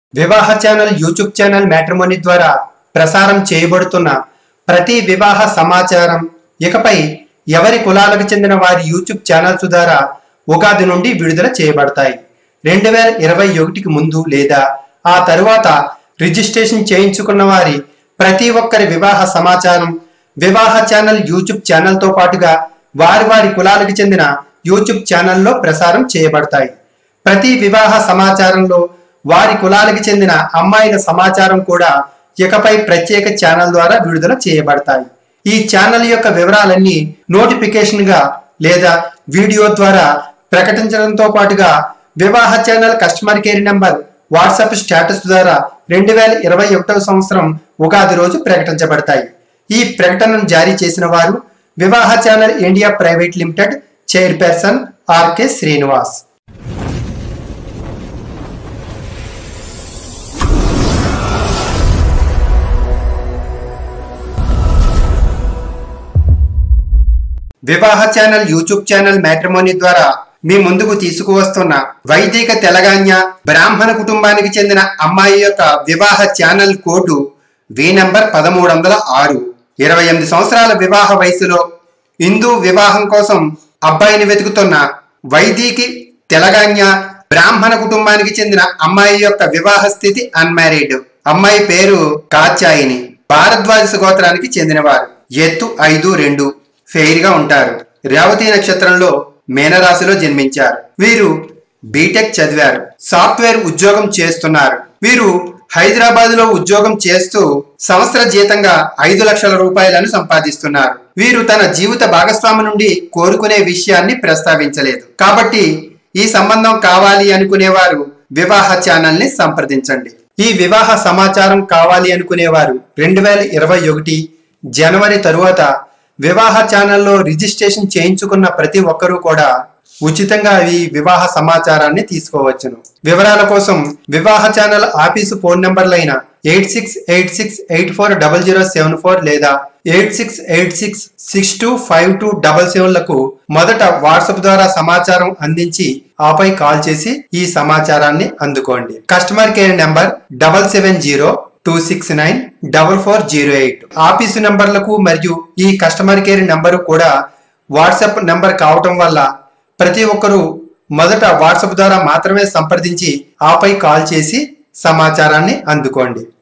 వివాహ channel YouTube channel matrimony ద్వారా ప్రసారం చేయబడుతున్న ప్రతి వివాహ సమాచారం ఇకపై ఎవరి కులాలకు చెందిన వారి యూట్యూబ్ ఛానల్స్ ద్వారా ఉగాది నుండి విడుదల చేయబడతాయి రెండు వేల ఇరవై ఒకటికి ముందు లేదా ఆ తరువాత రిజిస్ట్రేషన్ చేయించుకున్న వారి ప్రతి ఒక్కరి వివాహ సమాచారం వివాహ ఛానల్ యూట్యూబ్ ఛానల్తో పాటుగా వారి వారి కులాలకు చెందిన యూట్యూబ్ ఛానల్లో ప్రసారం చేయబడతాయి ప్రతి వివాహ సమాచారంలో వారి కులాలకు చెందిన అమ్మాయిల సమాచారం కూడా ఇకపై ప్రత్యేక ఛానల్ ద్వారా విడుదల చేయబడతాయి ఈ ఛానల్ యొక్క వివరాలన్నీ నోటిఫికేషన్ గా లేదా వీడియో ద్వారా ప్రకటించడంతో పాటుగా Vivaha channel customer care number WhatsApp status ద్వారా రెండు వేల ఇరవై ఒకటవ సంవత్సరం ఉగాది రోజు ప్రకటించబడతాయి ఈ ప్రకటనను జారీ చేసిన వారు Vivaha channel India private limited chairperson RK Srinivas Vivaha channel YouTube channel matrimony ద్వారా మీ ముందుకు తీసుకువస్తున్న వైదిక తెలంగాణ బ్రాహ్మణ కుటుంబానికి చెందిన అమ్మాయి యొక్క వివాహ ఛానల్ కోడ్ వి నంబర్ పదమూడు వందల ఆరు ఇరవై ఎనిమిది సంవత్సరాల వివాహ వయసులో హిందూ వివాహం కోసం అబ్బాయిని వెతుకుతున్న వైదికి తెలంగాణ బ్రాహ్మణ కుటుంబానికి చెందిన అమ్మాయి యొక్క వివాహ స్థితి అన్మ్యారీడ్ అమ్మాయి పేరు కాత్యాయిని భారద్వాజ గోత్రానికి చెందినవారు ఎత్తు ఐదు రెండు ఫెయిర్ గా ఉంటారు రేవతి నక్షత్రంలో మీనరాశిలో జన్మించారు వీరు బీటెక్ చదివారు సాఫ్ట్వేర్ ఉద్యోగం చేస్తున్నారు వీరు హైదరాబాద్ లో ఉద్యోగం చేస్తూ సంవత్సర జీతంగా ఐదు లక్షల రూపాయలను సంపాదిస్తున్నారు వీరు తన జీవిత భాగస్వామి నుండి కోరుకునే విషయాన్ని ప్రస్తావించలేదు కాబట్టి ఈ సంబంధం కావాలి అనుకునేవారు వివాహ ఛానల్ ని సంప్రదించండి ఈ వివాహ సమాచారం కావాలి అనుకునేవారు రెండు వేల ఇరవై ఒకటి జనవరి తరువాత వివాహ ఛానల్లో రిజిస్ట్రేషన్ చేయించుకున్న ప్రతి ఒక్కరూ కూడా ఉచితంగా ఈ వివాహ సమాచారాన్ని తీసుకోవచ్చును వివరాల కోసం వివాహ ఛానల్ ఆఫీసు ఫోన్ నంబర్లైన eight six eight six eight four double zero seven four లేదా eight six eight six six two five two double సెవెన్లకు మొదట వాట్సాప్ ద్వారా సమాచారం అందించి ఆపై కాల్ చేసి ఈ సమాచారాన్ని అందుకోండి customer care number double seven zero two six nine double four zero eight office నంబర్లకు మరియు ఈ కస్టమర్ కేర్ నెంబరు కూడా వాట్సాప్ నెంబర్ కావటం వల్ల ప్రతి ఒక్కరూ మొదట వాట్సాప్ ద్వారా మాత్రమే సంప్రదించి ఆపై కాల్ చేసి సమాచారాన్ని అందుకోండి